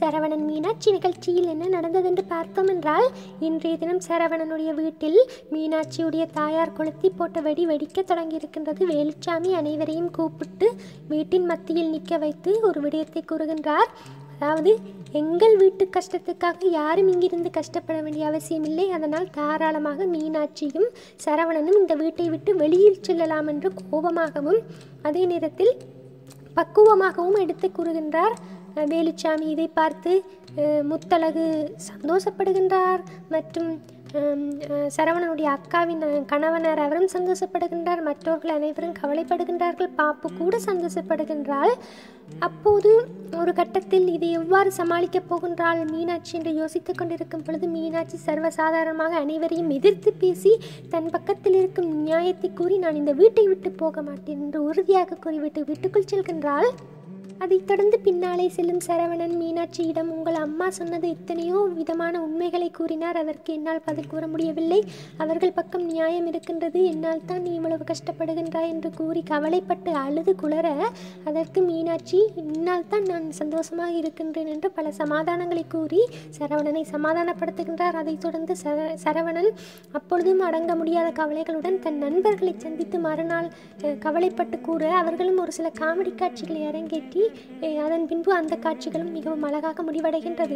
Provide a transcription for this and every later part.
சரவணன் மீனாட்சி நிகழ்ச்சியில் என்ன நடந்ததென்று பார்த்தோம் என்றால் இன்றைய தினம் சரவணனுடைய வீட்டில் மீனாட்சியுடைய தாயார் கொளுத்தி போட்ட வெடி வெடிக்க தொடங்கியிருக்கின்றது வேலுச்சாமி அனைவரையும் கூப்பிட்டு வீட்டின் மத்தியில் நிற்க வைத்து ஒரு விடயத்தை கூறுகின்றார் அதாவது எங்கள் வீட்டு கஷ்டத்துக்காக யாரும் இங்கிருந்து கஷ்டப்பட வேண்டிய அவசியமில்லை அதனால் தாராளமாக மீனாட்சியும் சரவணனும் இந்த வீட்டை விட்டு வெளியில் செல்லலாம் என்று கோபமாகவும் அதே நேரத்தில் பக்குவமாகவும் எடுத்து கூறுகின்றார் அஹ் வேலுச்சாமி இதை பார்த்து அஹ் முத்தழகு சந்தோஷப்படுகின்றார் மற்றும் ஹம், அஹ் சரவணனுடைய அக்காவின் அஹ், கணவனார் அவரும் சந்தோஷப்படுகின்றார் மற்றவர்கள் அனைவரும் கவலைப்படுகின்றார்கள் பாப்பு கூட சந்தோஷப்படுகின்றாள் அப்போது ஒரு கட்டத்தில் இதை எவ்வாறு சமாளிக்கப் போகின்றாள் மீனாட்சி என்று யோசித்துக் கொண்டிருக்கும் பொழுது மீனாட்சி சர்வசாதாரணமாக அனைவரையும் எதிர்த்து பேசி தன் பக்கத்தில் இருக்கும் நியாயத்தை கூறி நான் இந்த வீட்டை விட்டு போக மாட்டேன் என்று உறுதியாக கூறிவிட்டு வீட்டுக்குள் செல்கின்றாள் அதைத் தொடர்ந்து பின்னாலே செல்லும் சரவணன் மீனாட்சியிடம் உங்கள் அம்மா சொன்னது எத்தனையோ விதமான உண்மைகளை கூறினார் அதற்கு என்னால் பதில் கூற முடியவில்லை அவர்கள் பக்கம் நியாயம் இருக்கின்றது என்னால் தான் நீ இவ்வளவு கஷ்டப்படுகின்றாய் என்று கூறி கவலைப்பட்டு அழுது குளற அதற்கு மீனாட்சி என்னால் தான் நான் சந்தோஷமாக இருக்கின்றேன் என்று பல சமாதானங்களை கூறி சரவணனை சமாதானப்படுத்துகின்றார் அதைத் தொடர்ந்து சர சரவணன் அப்பொழுதும் அடங்க முடியாத கவலைகளுடன் தன் நண்பர்களை சந்தித்து மறுநாள் அஹ், கவலைப்பட்டு கூற அவர்களும் ஒரு சில காமெடி காட்சிகளை அரங்கேற்றி அஹ், அதன் பின்பு அந்த காட்சிகளும் மிகவும் அழகாக முடிவடைகின்றது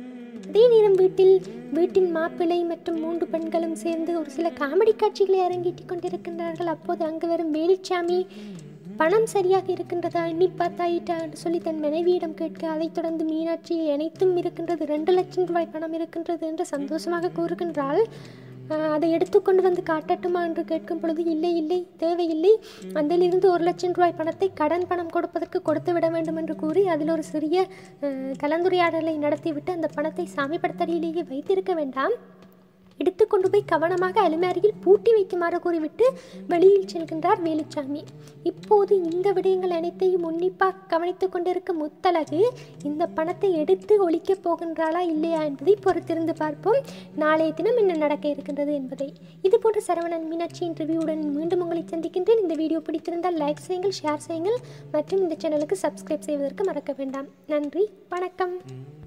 அதே நேரம் வீட்டில் வீட்டின் மாப்பிள்ளை மற்றும் மூன்று பெண்களும் சேர்ந்து ஒரு சில காமெடி காட்சிகளை அரங்கேற்றிக் கொண்டிருக்கின்றார்கள் அப்போது அங்கு வரும் வேலுச்சாமி பணம் சரியாக இருக்கின்றதா எண்ணி பார்த்தாயிட்டா என்று சொல்லி தன் மனைவியிடம் கேட்க அதைத் தொடர்ந்து மீனாட்சி அனைத்தும் இருக்கின்றது ரெண்டு லட்சம் ரூபாய் பணம் இருக்கின்றது என்று சந்தோஷமாக கூறுகின்றாள் ஆஹ் அதை எடுத்துக்கொண்டு வந்து காட்டட்டுமா என்று கேட்கும் பொழுது இல்லை இல்லை தேவையில்லை அதிலிருந்து ஒரு லட்சம் ரூபாய் பணத்தை கடன் பணம் கொடுப்பதற்கு கொடுத்து விட வேண்டும் என்று கூறி அதில் ஒரு சிறிய ஆஹ், கலந்துரையாடலை நடத்திவிட்டு அந்த பணத்தை சாமி படத்தடியிலேயே வைத்திருக்க வேண்டாம் எடுத்துக்கொண்டு போய் கவனமாக அலுமாரியில் பூட்டி வைக்குமாறு கூறிவிட்டு வெளியில் செல்கின்றார் வேலுச்சாமி இப்போது இந்த விடயங்கள் அனைத்தையும் உன்னிப்பாக கவனித்துக் கொண்டிருக்கும் முத்தழகு இந்த பணத்தை எடுத்து ஒழிக்கப் போகின்றாளா இல்லையா என்பதை பொறுத்திருந்து பார்ப்போம் நாளைய தினம் என்ன நடக்க இருக்கின்றது என்பதை இது போன்ற சரவணன் மீனாட்சியின் ரிவ்யூவுடன் மீண்டும் உங்களை சந்திக்கின்றேன் இந்த வீடியோ பிடித்திருந்தால் லைக் செய்யுங்கள் ஷேர் செய்யுங்கள் மற்றும் இந்த சேனலுக்கு சப்ஸ்கிரைப் செய்வதற்கு மறக்க வேண்டாம் நன்றி வணக்கம்